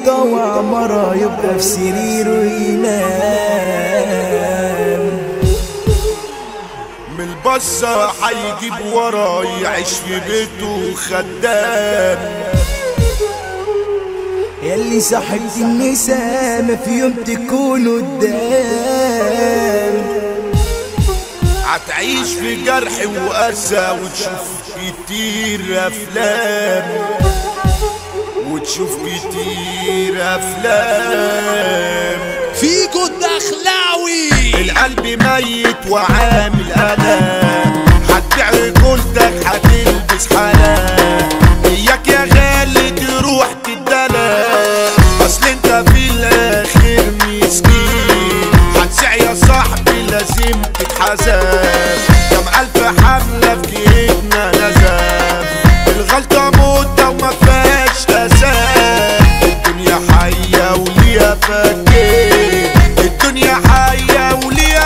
يتطوع مرة يبقى في سريره ينام من البصة هيجيب ورا يعيش في بيته خدام يلي صاحبت النساء ما في يوم تكون قدام هتعيش في جرح وأسى وتشوف كتير أفلام وتشوف كتير أفلام فيكو الدخلاوي القلب ميت وعامل ألم هتبيع رجولتك هتلبس حلال إياك يا غالي تروح تدلع أصل أنت في الآخر مسكين هتسع يا صاحبي لازم تتحزن كم ألف حملة في جيبنا نزف الغلطة مدة وما فيهاش أساس الدنيا حية وليها فكين الدنيا حية وليها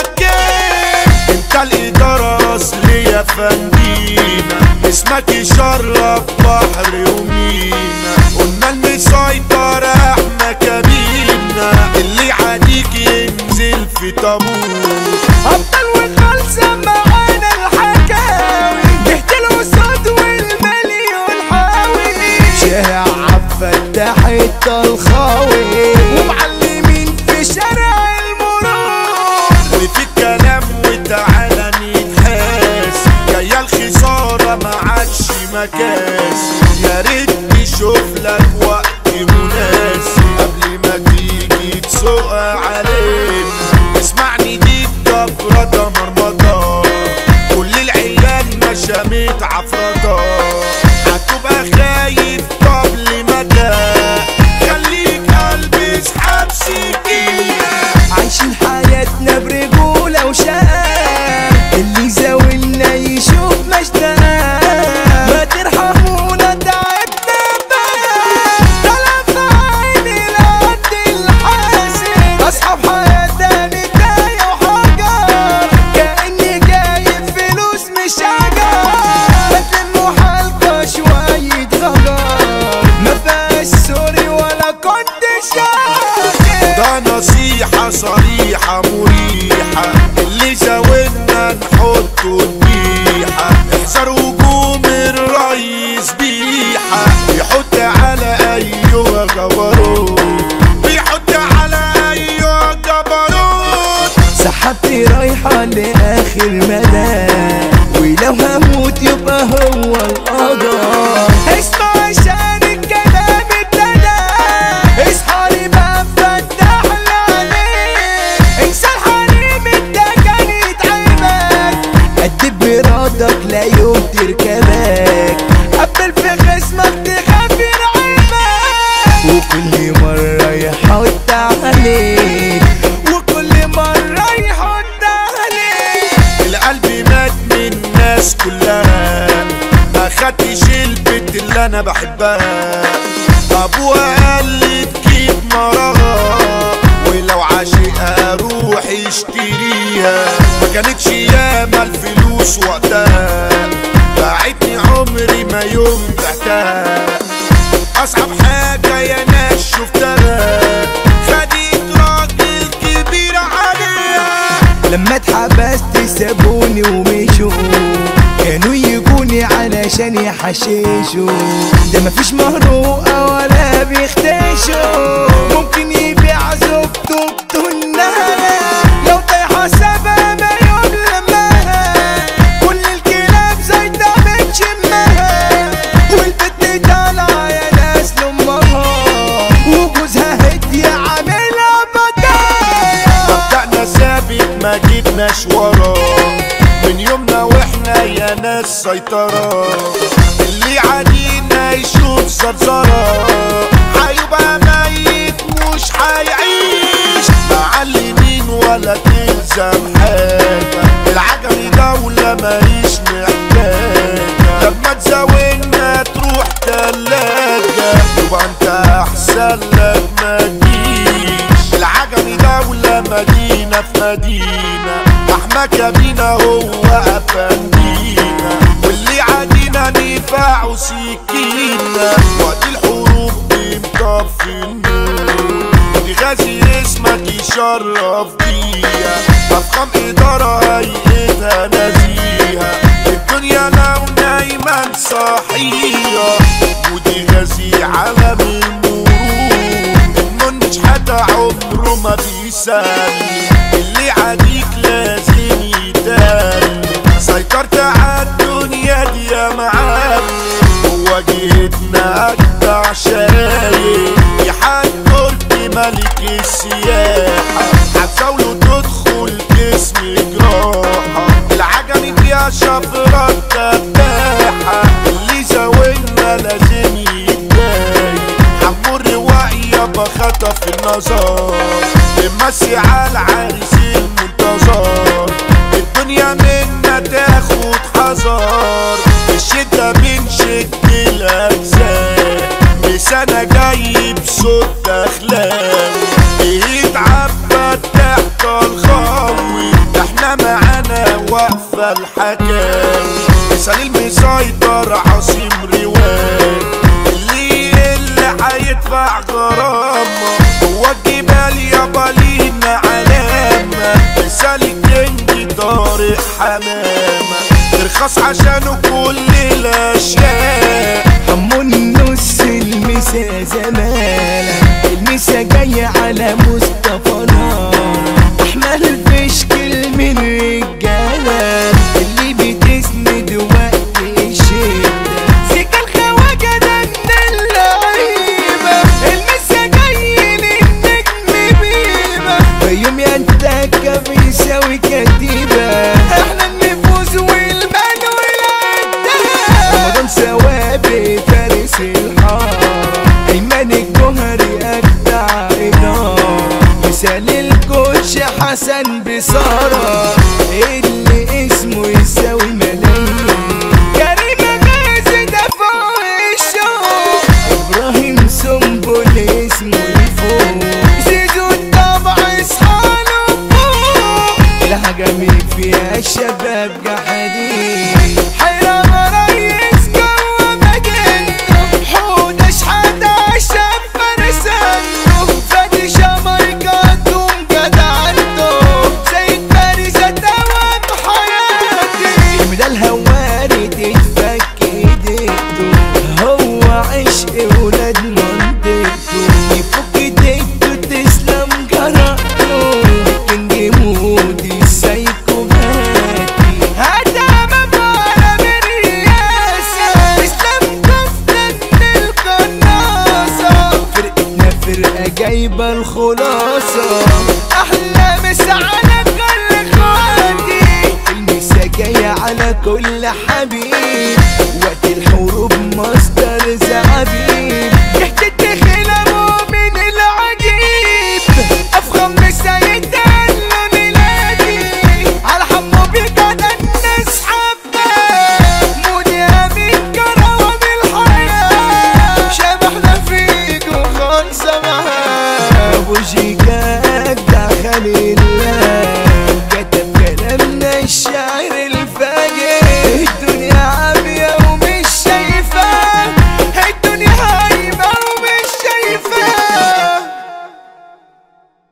فكين انت الإدارة أصلي يا فندينا اسمك يشرف بحر ومينا قلنا المسيطر احنا كبيرنا اللي عاديك ينزل في طابور أبطال وخالصة معانا الحكاوي نحكي الوسط والمليون حاوي شارع فتح الطلخاوي ومعلمين في شارع المرور وفي الكلام وتعالى نتحاس جاية الخسارة ما عادش مكاس يا ريت نشوف لك وقت مناسب قبل ما تيجي تسوق علينا اسمعني دي الجبرة مرمطة كل العيال ما شامت عفرطة هتبقى خايف طب لمدى خليك قلبي اسحب سكينة عايشين حياتنا برجولة وشقة اللي زاولنا يشوف مشتاق ما ترحمونا تعبنا بقى طلب عيني لقد الحاسب أصحاب حياتنا بداية وحجر كأني جايب فلوس مش عجر ما تلموا حالكوا شوية غجر ما فيهاش سوري ولا كنت شاكر ده نصيحة صريحة مريحة اللي زاولنا نحطه ذبيحة احذر هجوم الريس بيحة بيحط على أيوة جبروت بيحط على أيوة جبروت سحبتي رايحة لآخر مدى ولو هموت يبقى هو القدر اسمع عشان الكلام ابتدى اصحى لي بقى فتح عليك انسى الحريم انت كان يتعبك قد برادك لا يوم تركبك قبل في خصمك تخاف يرعبك وكل مرة يحط عليك وكل مرة يحط عليك القلب مات من الناس كلها ما خدتش البنت اللي انا بحبها ابوها قال لي تجيب مرارة ولو عاشقها اروح اشتريها ما كانتش ياما الفلوس وقتها باعتني عمري ما يوم بعتها اصعب حاجة يا ناس شفتها خدت راجل كبير عليها لما اتحبست سابوني ومشوا كانوا يجوني علشان يحششوا ده مفيش مهروقة ولا بيختشوا ممكن يبيع زوجته بتنها لو طايحة سبا ما يوم لمها كل الكلاب زايدة بتشمها والبت طالعة يا ناس لأمها وجوزها هدية عاملها بداية مبدأنا ثابت ما جبناش وراه من يومنا واحنا يا ناس سيطرة اللي عادينا يشوف زرزرة هيبقى ميت مش هيعيش معلمين ولا تلزم حاجة العجمي دولة ماليش محتاجة لما تزاولنا تروح تلاجة يبقى انت احسن لك ما تجيش العجمي دولة مدينة في مدينة احمى كابينا هو افندينا واللي عادينا نفاع وسكينة وقت الحروب بيمتى يطفي النور ودي غازي اسمك يشرف بيها افخم اداره هيئتها نزيهه الدنيا لو نايمه صحيه ودي غازي عالم المرور المنتج حتى عمره ما بيسلم اللي عليك لازم يتقل سيطرت على الدنيا دي يا معلم وواجهتنا أجدع شايب يا حاج قلت ملك السياحة هتزاوله تدخل جسم جراحة العجمي فيها شفرة تباحة اللي زاولنا لازم يتضايق حمو الرواقي يابا خطف النظر بمسي على العريس المنتظر الدنيا منا تاخد حذر الشدة من شد الأجزاء لسانة جاي بصوت أخلاق يتعبى تحت الخاوي احنا معانا واقفة الحكاوي مثال المسيطر عاصم رواق اللي اللي هيدفع غرامة هو الجبال يابا لينا علامة مثال الكينج طارق حمامة ارخص عشانه كل الاشياء حمو النص المسا زمالة المسا جاية على مصطفى نار احمل فشكل من رجالة اللي بتسند وقت الشدة سكة الخواجة ده من اللعيبة المسا جاي للنجم بيبة بيوم ينتكى بيساوي كتيبة احنا النفوذ والمال والعدة رمضان ثوابت فارس الحارة ايمن الجوهري اجدع إدارة مثال الكوتش حسن بصارة اللي اسمه يساوي ملايين كريم غازي ده فوق الشوق ابراهيم سنبل اسمه يفوق زيزو الطبع اصحاله فوق الهجمي فيها الشباب جحدين حيران ريس جوا مدينته حود اشحات عشان فرسانته فادي جامايكاتهم جدعنته زي فارس توام حياتي المدى الهواري تتفك ايديته هو عشق ولاد منطقته يفك ايديته تسلم جرأته كنج مودي السايكوباتي هذا مبارا بالرياسة اسلام كفتن القناصة فرقتنا فرقة جايبة الخلاصة أحلى مسا على كل اخواتي المسا جاية على كل حبيب وقت الحروب مصدر زعبيب ريحة الدخيلة مؤمن العجيب أفخم مسا يتقالوا ميلادي على حمو بجد الناس حباه مودي أمين كرم الحياة شبحنا فيك وخلصة معاه أبو جيكا أجدع خليل الله كتب كلامنا الشعر